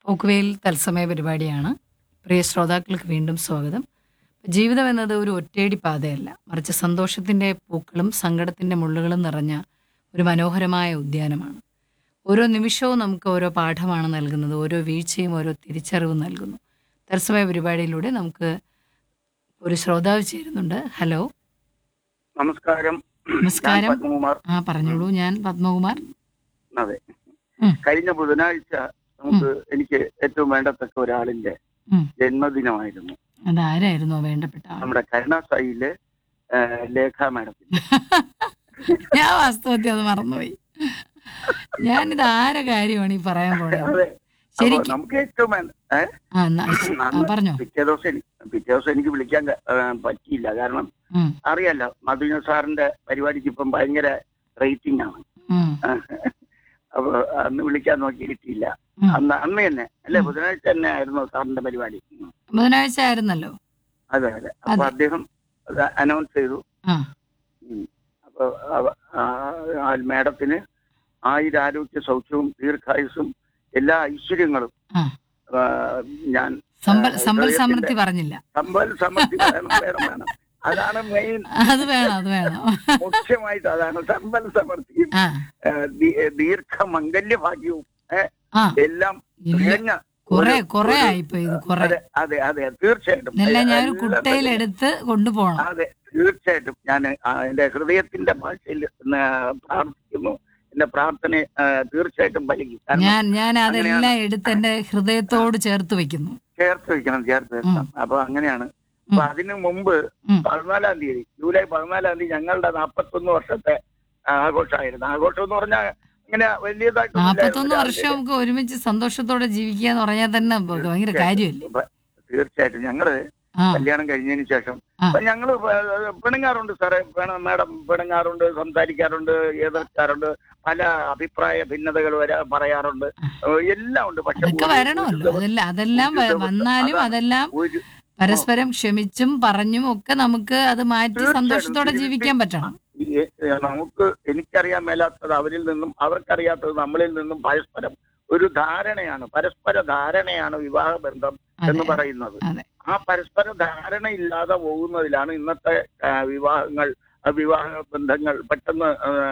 പോക്കുവെയിൽ തത്സമയ പരിപാടിയാണ് പ്രിയ ശ്രോതാക്കൾക്ക് വീണ്ടും സ്വാഗതം ജീവിതം എന്നത് ഒരു ഒറ്റയടി പാതയല്ല മറിച്ച് സന്തോഷത്തിൻ്റെ പൂക്കളും സങ്കടത്തിൻ്റെ മുള്ളുകളും നിറഞ്ഞ ഒരു മനോഹരമായ ഉദ്യാനമാണ് ഓരോ നിമിഷവും നമുക്ക് ഓരോ പാഠമാണ് നൽകുന്നത് ഓരോ വീഴ്ചയും ഓരോ തിരിച്ചറിവും നൽകുന്നു തത്സമയ പരിപാടിയിലൂടെ നമുക്ക് ഒരു ശ്രോതാവ് ചേരുന്നുണ്ട് ഹലോ നമസ്കാരം നമസ്കാരം. ഞാൻ പത്മകുമാർ ആ പറഞ്ഞോളൂ ഞാൻ പത്മകുമാർ അതെ ഉം. കഴിഞ്ഞ ബുധനാഴ്ച നമുക്ക് എനിക്ക് ഏറ്റവും വേണ്ടത്തക്ക ഒരാളിന്റെ ഉം. ജന്മദിനമായിരുന്നു അതാരായിരുന്നോ വേണ്ടപ്പെട്ട ആൾ നമ്മുടെ കരുണാസായിലെ ലേഖ മാഡത്തിന്റെ ഞാൻ വാസ്തവത്തിൽ അത് മറന്നുപോയി ഞാനിത് ആരെ കാര്യമാണ് ഈ പറയാൻ പോണത് അതെ അപ്പൊ ശരിക്കും നമുക്ക് ഏറ്റവും വേണ്ട ഏ? ആ എന്നാ, ആ, അന്ന് പറഞ്ഞോ പിറ്റേ ദിവസം എനിക്ക് പിറ്റേ ദിവസം എനിക്ക് വിളിക്കാൻ ക- ഏ, പറ്റിയില്ല കാരണം ഉം, അറിയാലോ മധുന സാറിന്റെ പരിപാടിക്ക് ഇപ്പം ഭയങ്കര റേറ്റിംഗ് ആണ് ഉം, അപ്പൊ അന്ന് വിളിക്കാൻ നോക്കി കിട്ടിയില്ല ഉം. അന്ന് അന്ന് തന്നെ അല്ലെ ഉം. ബുധനാഴ്ച തന്നെ ആയിരുന്നു സാറിന്റെ പരിപാടി ഉം. ബുധനാഴ്ച ആയിരുന്നല്ലോ അതെ അതെ അപ്പൊ അതെ. അദ്ദേഹം അനൗൺസ് ചെയ്തു ആ ഉം. അപ്പൊ അവ- ആ- ആ മാഡത്തിന് ആയിരം ആരോഗ്യ സൗഖ്യവും ദീർഘായുസും എല്ലാ ഐശ്വര്യങ്ങളും ആ. ആ, ഞാൻ സമ്പൽ ആ, സമ്പൽ ഹൃദയത്തിന്റെ- സമൃദ്ധി പറഞ്ഞില്ല സമ്പൽ സമൃദ്ധി വേണം വേണം വേണം അതാണ് മെയിൻ അത് വേണം അത് വേണം മുഖ്യമായിട്ട് അതാണ് സമ്പൽ സമൃദ്ധിയും ആ ആ, ദീ- ദീർഘമംഗല്യ ഭാഗ്യവും ഏ, ആ എല്ലാം ഇല്ല തികഞ്ഞ കൊറേ ഒരു- കൊറേ ഒരു- ആയിപ്പോ ഇത് കൊറേ അതെ അതെ അതെ തീർച്ചയായിട്ടും ഇതെല്ലാം ഞാനൊരു എല്ലാം കുട്ടയിലെടുത്ത് കൊണ്ടുപോകണം അതെ തീർച്ചയായിട്ടും ഞാൻ എന്റെ ഹൃദയത്തിന്റെ ഭാഷയിൽ ഇന്ന് പ്രാർത്ഥിക്കുന്നു എന്റെ പ്രാർത്ഥന ആ, തീർച്ചയായിട്ടും ഫലിക്കും കാരണം ഞാൻ ഞാൻ അതെല്ലാം എടുത്ത് എന്റെ ഹൃദയത്തോട് ചേർത്ത് വെക്കുന്നു ചേർത്ത് വെക്കണം ചേർത്ത് വെക്കണം അപ്പൊ അങ്ങനെയാണ് അപ്പൊ അതിനു മുമ്പ് ഉം. പതിനാലാം തീയതി ജൂലൈ പതിനാലാം തീയതി ഞങ്ങളുടെ നാപ്പത്തൊന്ന് വർഷത്തെ ആഘോഷമായിരുന്നു ആഘോഷം എന്ന് പറഞ്ഞാൽ ഇങ്ങനെ വലിയതായിട്ടൊന്നും നാപ്പത്തൊന്ന് ഇല്ലായിരുന്നു. വർഷം നമുക്ക് ഒരുമിച്ച് സന്തോഷത്തോടെ ജീവിക്കുക എന്ന് പറഞ്ഞാൽ തന്നെ ഭയങ്കര കാര്യമല്ലേ അപ്പൊ തീർച്ചയായിട്ടും ഞങ്ങള് ആ കല്യാണം കഴിഞ്ഞതിന് ശേഷം ആ. അപ്പൊ ഞങ്ങള് പ- പിണങ്ങാറുണ്ട് സാറേ പിണ- മാഡം പിണങ്ങാറുണ്ട് സംസാരിക്കാറുണ്ട് എതിർക്കാറുണ്ട് പല അഭിപ്രായ ഭിന്നതകൾ വരെ പറയാറുണ്ട് എല്ലാം ഉണ്ട് പക്ഷെ അതൊക്കെ ഒരു- വരണമല്ലോ അതെല്ലാം അതെല്ലാം വ- ഒരു ദിവസം വന്നാലും അതാണ്. അതെല്ലാം ഒരു പരസ്പരം ക്ഷമിച്ചും പറഞ്ഞും ഒക്കെ നമുക്ക് അത് മാറ്റി തീർച്ചയായും, സന്തോഷത്തോടെ ജീവിക്കാൻ പറ്റണം ഈ- ഏ, നമുക്ക് എനിക്കറിയാൻ മേലാത്തത് അവരിൽ നിന്നും അവർക്കറിയാത്തത് നമ്മളിൽ നിന്നും പരസ്പരം ഒരു ധാരണയാണ് പരസ്പര ധാരണയാണ് വിവാഹ ബന്ധം എന്ന് അതെ പറയുന്നത് അതെ ആ പരസ്പര ധാരണ ഇല്ലാതെ പോകുന്നതിലാണ് ഇന്നത്തെ ആ, വിവാഹങ്ങൾ ആ, വിവാഹ ബന്ധങ്ങൾ പെട്ടെന്ന്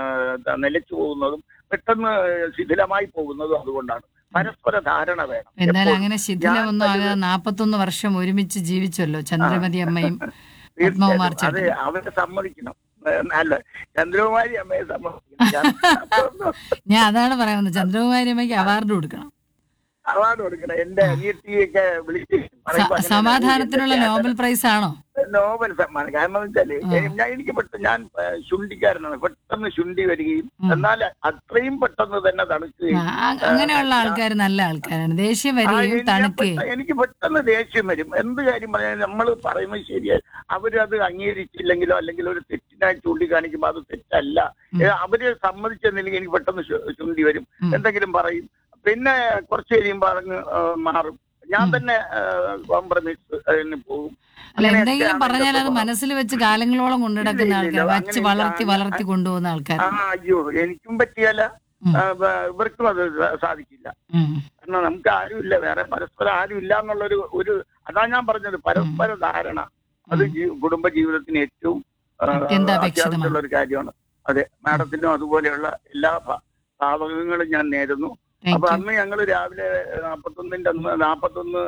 ആ, നിലച്ചു പോകുന്നതും പെട്ടെന്ന് ശിഥിലമായി പോകുന്നതും അതുകൊണ്ടാണ് പരസ്പര ധാരണ വേണം എന്തായാലും എപ്പോഴും. അങ്ങനെ ശിഥിലമൊന്നും ഞാൻ ആകാതെ നാപ്പത്തൊന്ന് വർഷം ഒരുമിച്ച് ജീവിച്ചല്ലോ ചന്ദ്രമതി അമ്മയും പത്മകുമാർ തീർച്ചയായിട്ടും അത് ചേട്ടനും അവരെ സമ്മതിക്കണം ഏ, അല്ല ചന്ദ്രകുമാരി അമ്മയെ സമ്മതിക്കണം ഞാൻ- ഞാൻ അതാണ് പറയുന്നത് ചന്ദ്രകുമാരി അമ്മയ്ക്ക് അവാർഡ് കൊടുക്കണം അവാർഡ് കൊടുക്കണം എന്റെ അനിയത്തിയൊക്കെ വിളിച്ച് സ- പറയുമ്പോ അങ്ങനെ സമാധാനത്തിനുള്ള എന്റെ നോബൽ പ്രൈസ് ആണോ നോബൽ സമ്മാനം കാരണം എന്ന് വെച്ചാല് ആ. ഏ, ഞാൻ എനിക്ക് പെട്ടെന്ന് ഞാൻ ഏ, ശുണ്ഠിക്കാരനാണ് പെട്ടെന്ന് ശുണ്ഠി വരികയും ഉം. എന്നാൽ അത്രയും പെട്ടെന്ന് തന്നെ തണുക്കുകയും ആ, ആ- അങ്ങനെയുള്ള ആൾക്കാർ നല്ല ആൾക്കാരാണ് ദേഷ്യം ആ, വരികയും ഞാൻ തണുക്കുകയും പെട്ടെന്ന് എനിക്ക് പെട്ടെന്ന് ദേഷ്യം വരും എന്ത് കാര്യം പറഞ്ഞാൽ നമ്മൾ പറയുന്നത് ശരിയായി അവരത് അംഗീകരിച്ചില്ലെങ്കിലോ അല്ലെങ്കിൽ ഒരു തെറ്റിനായി ചൂണ്ടിക്കാണിക്കുമ്പോൾ അത് തെറ്റല്ല ഉം. ഏ, അവര് സമ്മതിച്ചെന്നില്ലെങ്കിൽ എനിക്ക് പെട്ടെന്ന് ശു- ചുണ്ടി വരും ഉം. എന്തെങ്കിലും പറയും പിന്നെ കുറച്ച് കഴിയുമ്പോൾ അതങ്ങ് ആ, മാറും ഞാൻ ഉം. തന്നെ കോംപ്രമൈസ് അതിന് പോകും അല്ല അങ്ങനെയൊക്കെയാണ് എന്തെങ്കിലും പറഞ്ഞാൽ അത് എന്റെ സ്വഭാവം. മനസ്സിൽ വെച്ച് കാലങ്ങളോളം കൊണ്ടു നടക്കുന്ന ഇല്ല, ഇല്ല, ആൾക്കാർ ഇല്ല, വച്ച് അങ്ങനെ വളർത്തി ഇല്ല. വളർത്തി കൊണ്ടുപോകുന്ന ആൾക്കാർ ആ അയ്യോ എനിക്കും പറ്റിയല്ല ഉം. ആ, വ- ഇവർക്കും അത് സ- സാധിക്കില്ല ഉം. കാരണം നമുക്ക് ആരുമില്ല വേറെ പരസ്പരം ആരും ഇല്ല എന്നുള്ളൊരു ഒരു അതാ ഞാൻ പറഞ്ഞത് പരസ്പര ധാരണ അത് ജീ- കുടുംബ ജീവിതത്തിന് ഏറ്റവും ആ, അത്യന്താപേക്ഷിതമാണ്. അത്യാവശ്യമുള്ള ഒരു കാര്യമാണ് അതെ മാഡത്തിനും അതുപോലെയുള്ള എല്ലാ ഭ- ഭാവകങ്ങളും ഞാൻ നേരുന്നു അപ്പൊ താങ്ക് യു അന്ന് ഞങ്ങൾ രാവിലെ നാപ്പത്തൊന്നിന്റെ അന്ന് നാപ്പത്തൊന്ന്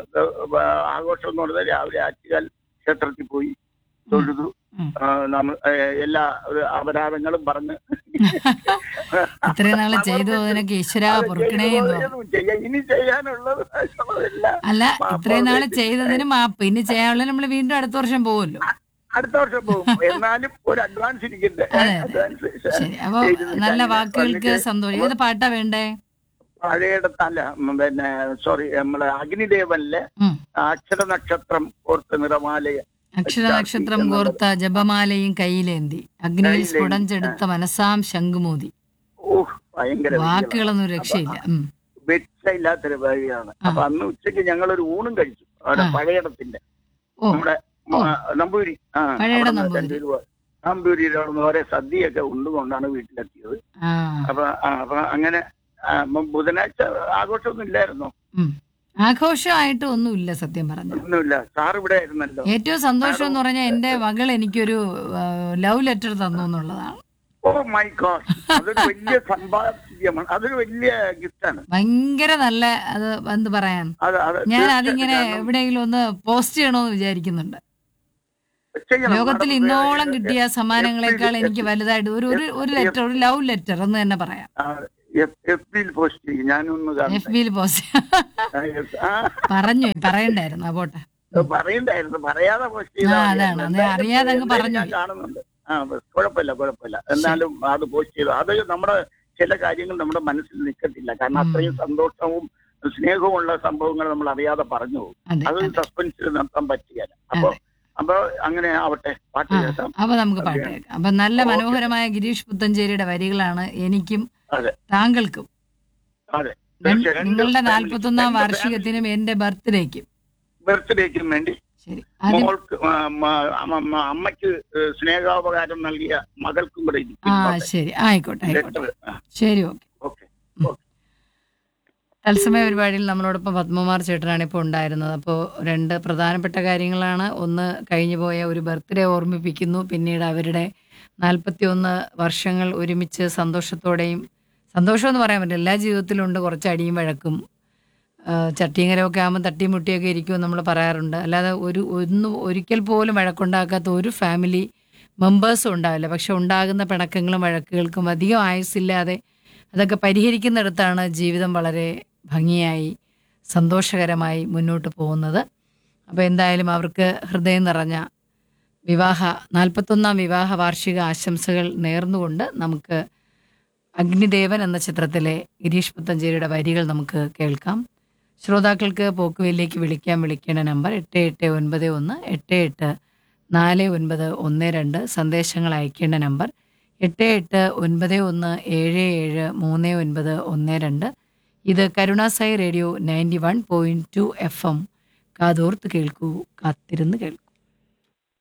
ആഘോഷം എന്ന് പറഞ്ഞാൽ രാവിലെ ആറ്റുകാൽ ക്ഷേത്രത്തിൽ പോയി തൊഴുതു ഉം. ആ, നമ്മ ഏ, എല്ലാ ഒരു അപരാധങ്ങളും പറഞ്ഞ് ഇത്രയും നാള് ചെയ്തു അതിനൊക്കെ ഈശ്വര അത് പൊറുക്കണേ ചെയ്തു എന്ന് പറഞ്ഞു പോയതും ചെയ്യാൻ- ഇനി ചെയ്യാനുള്ളത് എല്ലാം അല്ല മാപ്പ് ഇത്രയും നാള് പറഞ്ഞേച്ച് ചെയ്തതിന് മാപ്പ് ഇനി ചെയ്യാനുള്ള നമ്മൾ വീണ്ടും അടുത്ത വർഷം പോകുമല്ലോ അടുത്ത വർഷം പോകും എന്നാലും ഒരു അഡ്വാൻസ് ഇരിക്കട്ടെ അതെ, അതെ. അഡ്വാൻസ് ശരി അപ്പൊ ചെയ്ത് നല്ല അങ്ങനെ വാക്കുകൾക്ക് വന്നിട്ട് സന്തോഷം ഏത് പാട്ടാ വേണ്ടേ പഴയടത്തല്ല ഉം, പിന്നെ സോറി നമ്മളെ അഗ്നിദേവനിലെ ഉം. അക്ഷര നക്ഷത്രം ഓർത്ത് നിറമാലയ അക്ഷര നക്ഷത്രം കോർത്ത ജപമാലയും കയ്യിലേന്തി അഗ്നിയിൽ കയ്യിലേന്തി. സ്ഫുടം ചെടുത്ത മനസ്സാം ശംഖുമൂതി ഓഹ് ഭയങ്കര വാക്കുകളൊന്നും രക്ഷയില്ല ഉം. വെച്ചയില്ലാത്തൊരു വഴിയാണ് അപ്പൊ അന്ന് ഉച്ചയ്ക്ക് ഞങ്ങൾ ഒരു ഊണും കഴിച്ചു അവിടെ ആ. പഴയടത്തിന്റെ ഓ നമ്മുടെ ഓ. ആ, നമ്പൂരി ആ പഴയടം അവിടുന്ന് നമ്പൂതിരി. രണ്ടുപേര് പോയി. നമ്പൂരിയിൽ അവിടെ നിന്ന് ഓരോ സദ്യയൊക്കെ ഉണ്ടുകൊണ്ടാണ് വീട്ടിലെത്തിയത് ആ അപ്പൊ ആ, അപ്പൊ അങ്ങനെ ആ, മ- ബുധനാഴ്ച ആഘോഷമൊന്നും ഇല്ലായിരുന്നോ ഉം. ആഘോഷമായിട്ട് ഒന്നുമില്ല സത്യം പറഞ്ഞു ഒന്നുമില്ല സാർ ഇവിടെ ആയിരുന്നല്ലോ ഏറ്റവും സന്തോഷം എന്ന് പറഞ്ഞാൽ എന്റെ മകൾ എനിക്കൊരു ലവ് ലെറ്റർ തന്നു എന്നുള്ളതാണ് ഓ മൈ ഗോഡ് അതൊരു വലിയ സമ്പാദ്യമാണ് അതൊരു വലിയ ഗിഫ്റ്റാണ് ഭയങ്കര നല്ല അത് എന്ത് പറയാൻ അത് അത് ഞാൻ തീർച്ചയായിട്ടും അതിങ്ങനെ കാരണം എവിടെയെങ്കിലും ഒന്ന് പോസ്റ്റ് ചെയ്യണമെന്ന് വിചാരിക്കുന്നുണ്ട് ചെയ്യണം. ലോകത്തിൽ മാഡം, ഇന്നോളം ഏ, കിട്ടിയ സമ്മാനങ്ങളെക്കാൾ എഫ്- എനിക്ക് വലുതായിട്ട് ഒരു ഒരു ഒരു ലെറ്റർ ഒരു ലവ് ലെറ്റർ എന്ന് തന്നെ പറയാം ആ, എഫ്- എഫ് ബിയിൽ പോസ്റ്റ് ചെയ്യും ഞാനൊന്ന് എഫ് കാണട്ടെ. ബിയിൽ പോസ്റ്റ് ആ, yes. ആ, പറഞ്ഞു പറയണ്ടായിരുന്നു ആ പോട്ടെ പറയണ്ടായിരുന്നു പറയാതെ പോസ്റ്റ് ആ, അതാണ്. അത് അറിയാതെ അങ്ങ് പറഞ്ഞു. ഞാൻ കാണുന്നുണ്ട് ആ ബസ് കുഴപ്പമില്ല കുഴപ്പമില്ല എന്നാലും അത് പോസ്റ്റ് ചെയ്തു അത് നമ്മുടെ ചില കാര്യങ്ങൾ നമ്മുടെ മനസ്സിൽ നിൽക്കത്തില്ല കാരണം ഉം. അത്രയും സന്തോഷവും സ്നേഹവും ഉള്ള സംഭവങ്ങൾ നമ്മൾ അറിയാതെ പറഞ്ഞു പോകും അതെ അത് അതെ സസ്പെൻസിൽ നിർത്താൻ പറ്റിയല്ല അപ്പൊ അതെ. അപ്പൊ അങ്ങനെ ആവട്ടെ പാട്ട് ആ കേൾക്കാം അപ്പൊ നമുക്ക് പാട്ട് കേൾക്കാം അപ്പൊ നല്ല ഓക്കേ. മനോഹരമായ ഗിരീഷ് പുത്തഞ്ചേരിയുടെ വരികളാണ് എനിക്കും അതെ. താങ്കൾക്കും അതെ രണ്ട് തീർച്ചയായും. നിങ്ങളുടെ രണ്ട് നാൽപ്പത്തി ഒന്നാം രണ്ട് വാർഷികത്തിനും എന്റെ ബർത്ത്ഡേക്കും ബർത്ത്ഡേക്കും വേണ്ടി ശരി ആദ്യം മോൾക്ക് ആ, മ- അമ്മ- അമ്മ- അമ്മയ്ക്ക് സ്നേഹാപകാരം നൽകിയ മകൾക്കും കൂടെ ഇത് ആ ശരി ആയിക്കോട്ടെ ആയിക്കോട്ടെ ലെറ്റർ. ആ, ശരി ഓക്കെ ഓക്കെ തത്സമയ പരിപാടിയിൽ നമ്മളോടൊപ്പം പത്മകുമാർ ചേട്ടനാണ് ഇപ്പോൾ ഉണ്ടായിരുന്നത് അപ്പോൾ രണ്ട് പ്രധാനപ്പെട്ട കാര്യങ്ങളാണ് ഒന്ന് കഴിഞ്ഞു പോയ ഒരു ബർത്ത്ഡേ ഓർമ്മിപ്പിക്കുന്നു പിന്നീട് അവരുടെ നാൽപ്പത്തി ഒന്ന് വർഷങ്ങൾ ഒരുമിച്ച് സന്തോഷത്തോടെയും സന്തോഷം എന്ന് പറയാൻ പറ്റില്ല എല്ലാ ജീവിതത്തിലും ഉണ്ട് കുറച്ച് അടിയും വഴക്കും ആ, ചട്ടിയും കരമൊക്കെ ആകുമ്പോൾ തട്ടിയും മുട്ടിയൊക്കെ ഇരിക്കുമെന്ന് നമ്മൾ പറയാറുണ്ട് അല്ലാതെ ഒരു ഒന്ന് ഒരിക്കൽ പോലും വഴക്കുണ്ടാക്കാത്ത ഒരു ഫാമിലി മെമ്പേഴ്സും ഉണ്ടാവില്ല പക്ഷെ ഉണ്ടാകുന്ന പിണക്കങ്ങളും വഴക്കുകൾക്കും അധികം ആയുസ്സില്ലാതെ അതൊക്കെ പരിഹരിക്കുന്നിടത്താണ് ജീവിതം വളരെ ഭംഗിയായി സന്തോഷകരമായി മുന്നോട്ട് പോകുന്നത് അപ്പോൾ എന്തായാലും അവർക്ക് ഹൃദയം നിറഞ്ഞ വിവാഹ നാൽപ്പത്തൊന്നാം വിവാഹ വാർഷിക ആശംസകൾ നേർന്നുകൊണ്ട് നമുക്ക് അഗ്നിദേവൻ എന്ന ചിത്രത്തിലെ ഗിരീഷ് പുത്തഞ്ചേരിയുടെ വരികൾ നമുക്ക് കേൾക്കാം ശ്രോതാക്കൾക്ക് പോക്കുവയിലേക്ക് വിളിക്കാൻ വിളിക്കേണ്ട നമ്പർ എട്ട് എട്ട് ഒൻപത് ഒന്ന് എട്ട് എട്ട് നാല് ഒൻപത് ഒന്ന് രണ്ട് സന്ദേശങ്ങൾ അയക്കേണ്ട നമ്പർ എട്ട് എട്ട് ഒൻപത് ഒന്ന് ഏഴ് ഏഴ് മൂന്ന് ഒൻപത് ഒന്ന് രണ്ട് ഇത് കരുണാസായി radio ninety one point two F M കാതോർത്ത് കേൾക്കൂ കാത്തിരുന്ന് കേൾക്കൂ